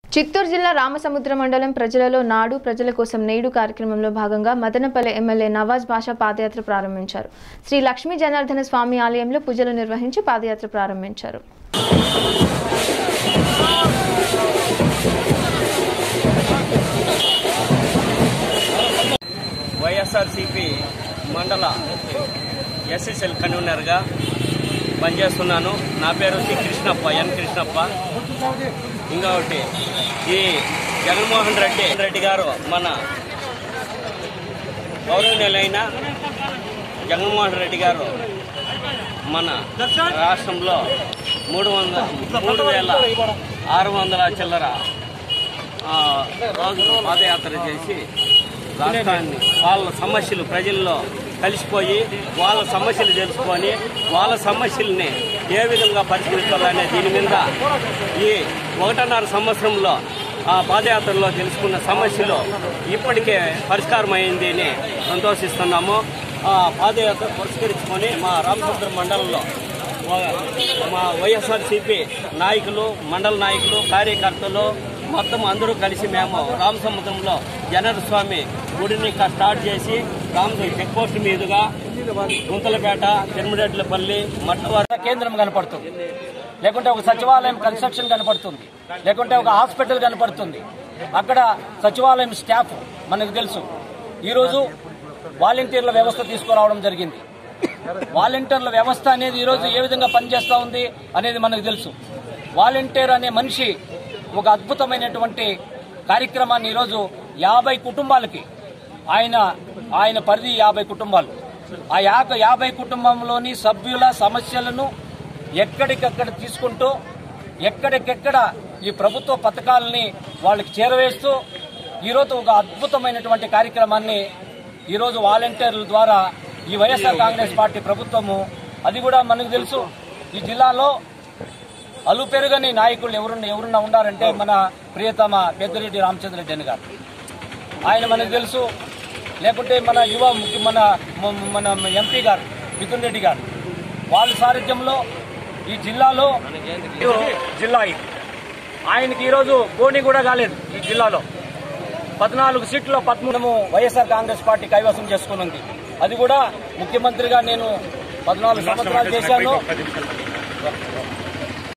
చిత్తూరు జిల్లా రామసముద్ర మండలం ప్రజలలో నాడు ప్రజల కోసం నేడు కార్యక్రమంలో భాగంగా మదనపల్లె ఎమ్మెల్యే నవాజ్ బాషా పాదయాత్ర ప్రారంభించారు శ్రీ లక్ష్మీ జనార్దన స్వామి ఆలయంలో పూజలు నిర్వహించి పాదయాత్ర ప్రారంభించారు వైఎస్ఆర్సిపి మండల ఎస్ఎస్ఎల్ కన్వీనర్గా పనిచేస్తున్నాను నా పేరు వచ్చి కృష్ణప్ప ఎన్ కృష్ణప్ప ఇంకొకటి ఈ జగన్మోహన్ రెడ్డి రెడ్డి గారు మన గౌరవనీయులైన జగన్మోహన్ రెడ్డి గారు మన రాష్ట్రంలో మూడు వందల మూడు వేల ఆరు వందల చిల్లర ఆ, రోజులు పాదయాత్ర చేసి రాష్ట్రాన్ని వాళ్ళ సమస్యలు ప్రజల్లో కలిసిపోయి వాళ్ళ సమస్యలు తెలుసుకొని వాళ్ళ సమస్యల్ని ఏ విధంగా పరిష్కరించాలనే దీని మీద ఈ ఒకటిన్నర సంవత్సరంలో ఆ పాదయాత్రలో తెలుసుకున్న సమస్యలు ఇప్పటికే పరిష్కారం అయింది అని సంతోషిస్తున్నాము ఆ పాదయాత్ర పరిష్కరించుకొని మా రామచంద్ర మండలంలో మా వైఎస్ఆర్సీపీ నాయకులు మండల నాయకులు కార్యకర్తలు మొత్తం అందరూ కలిసి మేము రామసముద్రంలో జనర స్వామి గుడిని ఇక్కడ స్టార్ట్ చేసి రామ చెక్ పోస్ట్ మీదుగా గుంతలపేట తిరుమరెడ్లపల్లి మట్టవారి కేంద్రం కనపడుతుంది లేకుంటే ఒక సచివాలయం కన్స్ట్రక్షన్ కనపడుతుంది లేకుంటే ఒక హాస్పిటల్ కనపడుతుంది అక్కడ సచివాలయం స్టాఫ్ మనకు తెలుసు ఈరోజు వాలంటీర్ల వ్యవస్థ తీసుకురావడం జరిగింది వాలంటీర్ల వ్యవస్థ అనేది ఈరోజు ఏ విధంగా పనిచేస్తూ ఉంది అనేది మనకు తెలుసు వాలంటీర్ అనే మనిషి ఒక అద్భుతమైనటువంటి కార్యక్రమాన్ని ఈరోజు యాభై కుటుంబాలకి ఆయన ఆయన పరిధి యాభై కుటుంబాలు ఆ యాభై యాభై కుటుంబంలోని సభ్యుల సమస్యలను ఎక్కడికక్కడ తీసుకుంటూ ఎక్కడికెక్కడ ఈ ప్రభుత్వ పథకాలని వాళ్ళకి చేరవేస్తూ ఈరోజు ఒక అద్భుతమైనటువంటి కార్యక్రమాన్ని ఈరోజు వాలంటీర్ల ద్వారా ఈ వైఎస్ఆర్ కాంగ్రెస్ పార్టీ ప్రభుత్వము అది కూడా మనకు తెలుసు ఈ జిల్లాలో అలు పెరుగని నాయకులు ఎవరున్న ఎవరున్నా ఉన్నారంటే మన ప్రియతమ పెద్దిరెడ్డి రామచంద్రరెడ్డి అని గారు ఆయన మనకు తెలుసు లేకుంటే మన యువ ముఖ్య- మన మ- మన ఎంపీ గారు మిథున్ రెడ్డి గారు వాళ్ళ సారథ్యంలో ఈ జిల్లాలో జిల్లా ఇది ఆయనకి ఈరోజు పోనీ కూడా కాలేదు ఈ జిల్లాలో పద్నాలుగు సీట్లలో పదమూడు వైఎస్ఆర్ కాంగ్రెస్ పార్టీ కైవసం చేసుకుని ఉంది అది కూడా ముఖ్యమంత్రిగా నేను పద్నాలుగు సంవత్సరాలు చేశాను